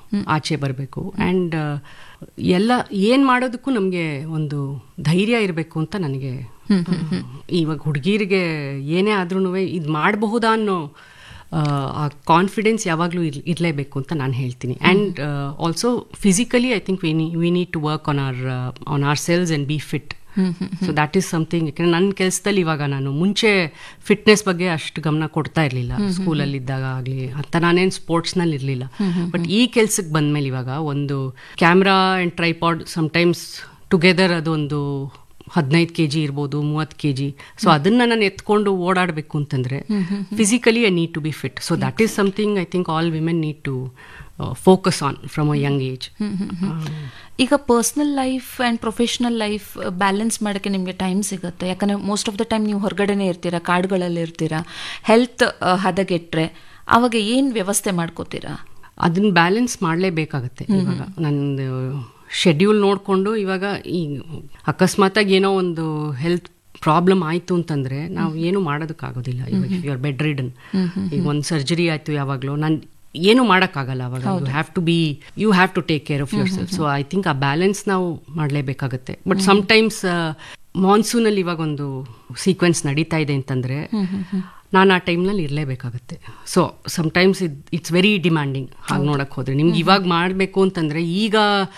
ಆಚೆ ಬರಬೇಕು ಆ್ಯಂಡ್ ಎಲ್ಲ ಏನು ಮಾಡೋದಕ್ಕೂ ನಮಗೆ ಒಂದು ಧೈರ್ಯ ಇರಬೇಕು ಅಂತ ನನಗೆ ಇವಾಗ ಹುಡುಗಿರಿಗೆ ಏನೇ ಆದ್ರೂ ಇದು ಮಾಡಬಹುದಾ ಅನ್ನೋ ಆ ಕಾನ್ಫಿಡೆನ್ಸ್ ಯಾವಾಗಲೂ ಇರ್ ಇರಲೇಬೇಕು ಅಂತ ನಾನು ಹೇಳ್ತೀನಿ and also physically I think we we need to work on our on our cells and be fit so that is something ಯಾಕಂದ್ರೆ ನನ್ನ ಕೆಲಸದಲ್ಲಿ ಇವಾಗ ನಾನು ಮುಂಚೆ ಫಿಟ್ನೆಸ್ ಬಗ್ಗೆ ಅಷ್ಟು ಗಮನ ಕೊಡ್ತಾ ಇರಲಿಲ್ಲ ಸ್ಕೂಲಲ್ಲಿ ಇದ್ದಾಗ ಆಗಲಿ ಅಂತ ನಾನೇನು ಸ್ಪೋರ್ಟ್ಸ್ನಲ್ಲಿ ಇರಲಿಲ್ಲ ಬಟ್ ಈ ಕೆಲ್ಸಕ್ಕೆ ಬಂದ್ಮೇಲೆ ಇವಾಗ ಒಂದು camera and tripod sometimes together ಅದೊಂದು ಹದಿನೈದು ಕೆ ಜಿ ಇರ್ಬೋದು ಮೂವತ್ತು ಕೆ ಜಿ ಸೊ ಅದನ್ನ ನಾನು ಎತ್ಕೊಂಡು ಓಡಾಡಬೇಕು ಅಂತಂದ್ರೆ physically I need to be fit so that is something I think all women need to focus on from a young age ಈಗ personal life and professional life balance ಮಾಡೋಕ್ಕೆ ನಿಮಗೆ time ಸಿಗುತ್ತೆ ಯಾಕಂದರೆ ಮೋಸ್ಟ್ ಆಫ್ ದ ಟೈಮ್ ನೀವು ಹೊರಗಡೆನೇ ಇರ್ತೀರಾ ಕಾಡುಗಳಲ್ಲಿ ಇರ್ತೀರಾ health ಹದಗೆಟ್ರೆ ಅವಾಗ ಏನು ವ್ಯವಸ್ಥೆ ಮಾಡ್ಕೋತೀರಾ ಅದನ್ನ ಬ್ಯಾಲೆನ್ಸ್ ಮಾಡಲೇಬೇಕಾಗತ್ತೆ ಇವಾಗ ನಂದು ಶೆಡ್ಯೂಲ್ ನೋಡಿಕೊಂಡು ಇವಾಗ ಈ ಅಕಸ್ಮಾತಾಗಿ ಏನೋ ಒಂದು ಹೆಲ್ತ್ ಪ್ರಾಬ್ಲಮ್ ಆಯಿತು ಅಂತಂದ್ರೆ ನಾವು ಏನು ಮಾಡೋದಕ್ಕಾಗೋದಿಲ್ಲ ಇವಾಗ ಯು ಆರ್ ಬೆಡ್ ರಿಡನ್ ಈಗ ಒಂದು ಸರ್ಜರಿ ಆಯಿತು ಯಾವಾಗಲೂ ನಾನು ಏನು ಮಾಡೋಕ್ಕಾಗಲ್ಲ ಅವಾಗ you have to be you have to take care of yourself so I think ಆ ಬ್ಯಾಲೆನ್ಸ್ ನಾವು ಮಾಡಲೇಬೇಕಾಗತ್ತೆ ಬಟ್ ಸಮ್ಟೈಮ್ಸ್ ಮಾನ್ಸೂನಲ್ಲಿ ಇವಾಗ ಒಂದು ಸೀಕ್ವೆನ್ಸ್ ನಡೀತಾ ಇದೆ ಅಂತಂದ್ರೆ ನಾನು ಆ ಟೈಮ್ನಲ್ಲಿ ಇರಲೇಬೇಕಾಗತ್ತೆ so sometimes it it's very demanding ಹಾಗೆ ನೋಡಕ್ ಹೋದ್ರೆ ನಿಮ್ಗೆ ಇವಾಗ ಮಾಡಬೇಕು ಅಂತಂದ್ರೆ ಈಗ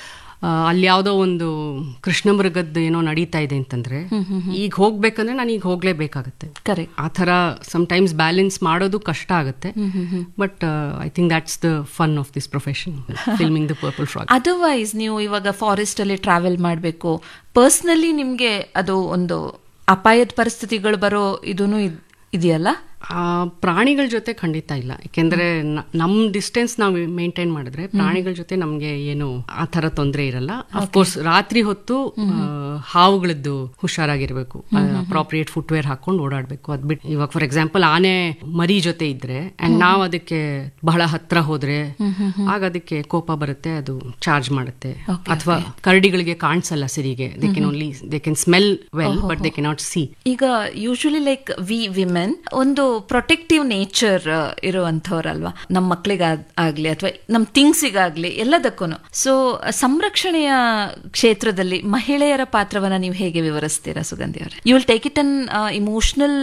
ಅಲ್ಲಿ ಯಾವುದೋ ಒಂದು ಕೃಷ್ಣ ಮೃಗದ್ದು ಏನೋ ನಡೀತಾ ಇದೆ ಅಂತಂದ್ರೆ ಈಗ ಹೋಗ್ಬೇಕಂದ್ರೆ ನಾನು ಈಗ ಹೋಗ್ಲೇಬೇಕಾಗತ್ತೆ ಕರೆಕ್ಟ್ ಆ ಥರ ಸಮ್ಟೈಮ್ಸ್ ಬ್ಯಾಲೆನ್ಸ್ ಮಾಡೋದು ಕಷ್ಟ ಆಗುತ್ತೆ but I think that's the fun of this profession filming the purple frog otherwise ನೀವು ಇವಾಗ ಫಾರೆಸ್ಟ್ ಅಲ್ಲಿ ಟ್ರಾವೆಲ್ ಮಾಡಬೇಕು ಪರ್ಸ್ನಲಿ ನಿಮಗೆ ಅದು ಒಂದು ಅಪಾಯದ ಪರಿಸ್ಥಿತಿಗಳು ಬರೋ ಇದೂ ಇದೆಯಲ್ಲ ಪ್ರಾಣಿಗಳ ಜೊತೆ ಖಂಡಿತ ಇಲ್ಲ ಯಾಕೆಂದ್ರೆ ನಮ್ ಡಿಸ್ಟೆನ್ಸ್ ನಾವು ಮೇಂಟೈನ್ ಮಾಡಿದ್ರೆ ಪ್ರಾಣಿಗಳ ಜೊತೆ ನಮ್ಗೆ ಏನು ಆ ತರ ತೊಂದರೆ ಇರಲ್ಲ ಅಫ್ಕೋರ್ಸ್ ರಾತ್ರಿ ಹೊತ್ತು ಹಾವುಗಳದ್ದು ಹುಷಾರಾಗಿರ್ಬೇಕು ಅಪ್ರಾಪ್ರಿಯೇಟ್ ಫುಟ್ವೇರ್ ಹಾಕೊಂಡು ಓಡಾಡ್ಬೇಕು ಅದ್ ಬಿಟ್ಟು ಇವಾಗ ಫಾರ್ ಎಕ್ಸಾಂಪಲ್ ಆನೆ ಮರಿ ಜೊತೆ ಇದ್ರೆ ಅಂಡ್ ನಾವು ಅದಕ್ಕೆ ಬಹಳ ಹತ್ರ ಹೋದ್ರೆ ಆಗ ಅದಕ್ಕೆ ಕೋಪ ಬರುತ್ತೆ ಅದು ಚಾರ್ಜ್ ಮಾಡುತ್ತೆ ಅಥವಾ ಕರಡಿಗಳಿಗೆ ಕಾಣಿಸಲ್ಲ ಸರಿಗೆ they can only they can smell well but they cannot see ಈಗ ಯೂಶಲಿ ಲೈಕ್ ವಿ ವಿಮೆನ್ ಒಂದು ಪ್ರೊಟೆಕ್ಟಿವ್ ನೇಚರ್ ಇರುವಂಥವ್ರಲ್ವಾ ನಮ್ಮ ಮಕ್ಕಳಿಗೆ ಆಗ್ಲಿ ಅಥವಾ ನಮ್ಮ ಥಿಂಗ್ಸಿಗಾಗ್ಲಿ ಎಲ್ಲದಕ್ಕೂ ಸೊ ಸಂರಕ್ಷಣೆಯ ಕ್ಷೇತ್ರದಲ್ಲಿ ಮಹಿಳೆಯರ ಪಾತ್ರವನ್ನ ನೀವು ಹೇಗೆ ವಿವರಿಸ್ತೀರಾ ಸುಗಂಧಿ ಅವರೇ you will take it on emotional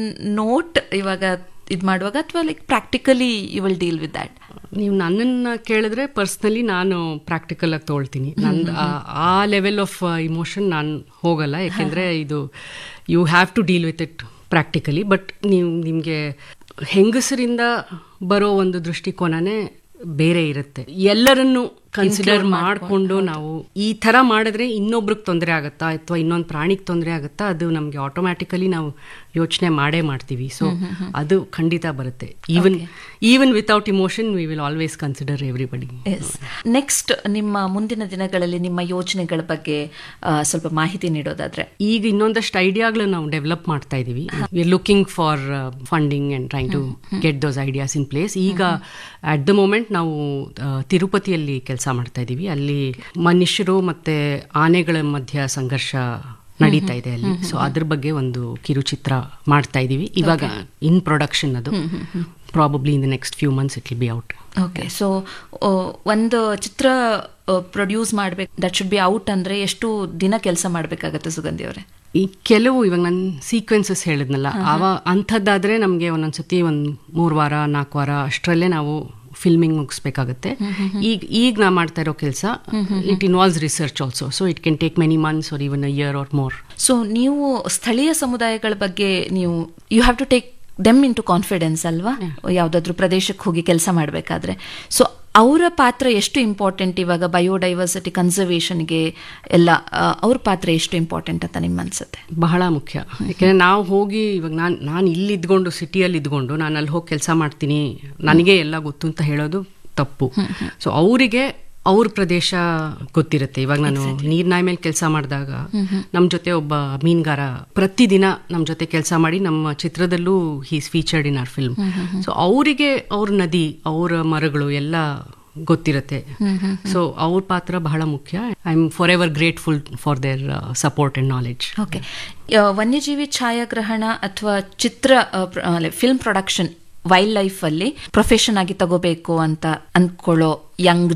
note ಇವಾಗ ಇದು ಮಾಡುವಾಗ ಅಥವಾ like practically you will deal with that ನೀವು ನನ್ನನ್ನು ಕೇಳಿದ್ರೆ ಪರ್ಸ್ನಲಿ ನಾನು ಪ್ರಾಕ್ಟಿಕಲ್ ಆಗಿ ತೊಗೊಳ್ತೀನಿ ನಂದು ಆ ಲೆವೆಲ್ ಆಫ್ ಇಮೋಷನ್ ನಾನು ಹೋಗಲ್ಲ ಯಾಕೆಂದರೆ ಇದು you have to deal with it practically but ನೀವು ನಿಮಗೆ ಹೆಂಗಸರಿಂದ ಬರೋ ಒಂದು ದೃಷ್ಟಿಕೋನನೇ ಬೇರೆ ಇರುತ್ತೆ ಎಲ್ಲರನ್ನು ಕನ್ಸಿಡರ್ ಮಾಡಿಕೊಂಡು ನಾವು ಈ ತರ ಮಾಡಿದ್ರೆ ಇನ್ನೊಬ್ರಿಗೆ ತೊಂದರೆ ಆಗುತ್ತಾ ಅಥವಾ ಇನ್ನೊಂದು ಪ್ರಾಣಿಗೆ ತೊಂದರೆ ಆಗುತ್ತಾ ಅದು ನಮಗೆ ಆಟೋಮ್ಯಾಟಿಕಲಿ ನಾವು ಯೋಚನೆ ಮಾಡೇ ಮಾಡ್ತೀವಿ ಸೊ ಅದು ಖಂಡಿತ ಬರುತ್ತೆ even even without emotion we will always consider everybody next ನಿಮ್ಮ ಮುಂದಿನ ದಿನಗಳಲ್ಲಿ ನಿಮ್ಮ ಯೋಜನೆಗಳ ಬಗ್ಗೆ ಸ್ವಲ್ಪ ಮಾಹಿತಿ ನೀಡೋದಾದ್ರೆ ಈಗ ಇನ್ನೊಂದಷ್ಟು ಐಡಿಯಾಗಳು ನಾವು ಡೆವಲಪ್ ಮಾಡ್ತಾ ಇದೀವಿ we looking for funding and trying to get those ideas in place ಈಗ ಅಟ್ ದ ಮೂಮೆಂಟ್ ನಾವು ತಿರುಪತಿಯಲ್ಲಿ ಕೆಲಸ ಮಾಡ್ತಾ ಇದೀವಿ ಅಲ್ಲಿ ಮನುಷ್ಯರು ಮತ್ತೆ ಆನೆಗಳ ಮಧ್ಯ ಸಂಘರ್ಷ ನಡೀತಾ ಇದೆ ಅಲ್ಲಿ ಸೊ ಅದ್ರ ಬಗ್ಗೆ ಒಂದು ಕಿರುಚಿತ್ರ ಮಾಡ್ತಾ ಇದೀವಿ ಇವಾಗ ಇನ್ ಪ್ರೊಡಕ್ಷನ್ ಅದು probably in the next few months it will be out okay so ಒಂದು ಚಿತ್ರ ಪ್ರೊಡ್ಯೂಸ್ ಮಾಡ್ಬೇಕು ದಟ್ ಶುಡ್ ಬಿ ಔಟ್ ಅಂದ್ರೆ ಎಷ್ಟು ದಿನ ಕೆಲಸ ಮಾಡ್ಬೇಕಾಗತ್ತೆ ಸುಗಂಧಿ ಅವರೇ ಈ ಕೆಲವು ಇವಾಗ ನಾನು ಸೀಕ್ವೆನ್ಸಸ್ ಹೇಳಿದ್ನಲ್ಲ ಅವ ಅಂಥದ್ದಾದ್ರೆ ನಮಗೆ ಒಂದೊಂದ್ಸತಿ ಒಂದು ಮೂರು ವಾರ ನಾಲ್ಕು ವಾರ ಅಷ್ಟರಲ್ಲೇ ನಾವು ಫಿಲ್ಮಿಂಗ್ ಮುಗಿಸ್ಬೇಕಾಗತ್ತೆ ಈಗ ಈಗ ನಾ ಮಾಡ್ತಾ ಇರೋ ಕೆಲಸ it involves research also so it can take many months or even a year or more so ನೀವು ಸ್ಥಳೀಯ ಸಮುದಾಯಗಳ ಬಗ್ಗೆ ನೀವು you have to take them into confidence ಅಲ್ವಾ ಯಾವುದಾದ್ರೂ ಪ್ರದೇಶಕ್ಕೆ ಹೋಗಿ ಕೆಲಸ ಮಾಡಬೇಕಾದ್ರೆ ಸೊ ಅವರ ಪಾತ್ರ ಎಷ್ಟು ಇಂಪಾರ್ಟೆಂಟ್ ಇವಾಗ ಬಯೋಡೈವರ್ಸಿಟಿ ಕನ್ಸರ್ವೇಷನ್ಗೆ ಎಲ್ಲ ಅವ್ರ ಪಾತ್ರ ಎಷ್ಟು ಇಂಪಾರ್ಟೆಂಟ್ ಅಂತ ನಿಮ್ಮ ಅನ್ಸುತ್ತೆ ಬಹಳ ಮುಖ್ಯ ಯಾಕೆಂದ್ರೆ ನಾವು ಹೋಗಿ ಇವಾಗ ನಾನು ನಾನು ಇಲ್ಲಿ ಇದ್ಕೊಂಡು ಸಿಟಿಯಲ್ಲಿ ಇದ್ಕೊಂಡು ನಾನು ಅಲ್ಲಿ ಹೋಗಿ ಕೆಲಸ ಮಾಡ್ತೀನಿ ನನಗೆ ಎಲ್ಲ ಗೊತ್ತು ಅಂತ ಹೇಳೋದು ತಪ್ಪು ಸೊ ಅವರಿಗೆ ಅವ್ರ ಪ್ರದೇಶ ಗೊತ್ತಿರುತ್ತೆ ಇವಾಗ ನಾನು ನೀರ್ನಾಯಿ ಮೇಲೆ ಕೆಲಸ ಮಾಡಿದಾಗ ನಮ್ಮ ಜೊತೆ ಒಬ್ಬ ಮೀನುಗಾರ ಪ್ರತಿದಿನ ನಮ್ಮ ಜೊತೆ ಕೆಲಸ ಮಾಡಿ ನಮ್ಮ ಚಿತ್ರದಲ್ಲೂ he's featured in our film so ಅವರಿಗೆ ಅವ್ರ ನದಿ ಅವರ ಮರಗಳು ಎಲ್ಲ ಗೊತ್ತಿರುತ್ತೆ ಸೊ ಅವ್ರ ಪಾತ್ರ ಬಹಳ ಮುಖ್ಯ I am forever grateful for their support and knowledge okay ವನ್ಯಜೀವಿ ಛಾಯಾಗ್ರಹಣ ಅಥವಾ ಚಿತ್ರ ಫಿಲ್ಮ್ ಪ್ರೊಡಕ್ಷನ್ ವೈಲ್ಡ್ ಲೈಫ್ ಅಲ್ಲಿ ಪ್ರೊಫೆಷನ್ ಆಗಿ ತಗೋಬೇಕು ಅಂತ ಅಂದ್ಕೊಳ್ಳೋ ಯಂಗ್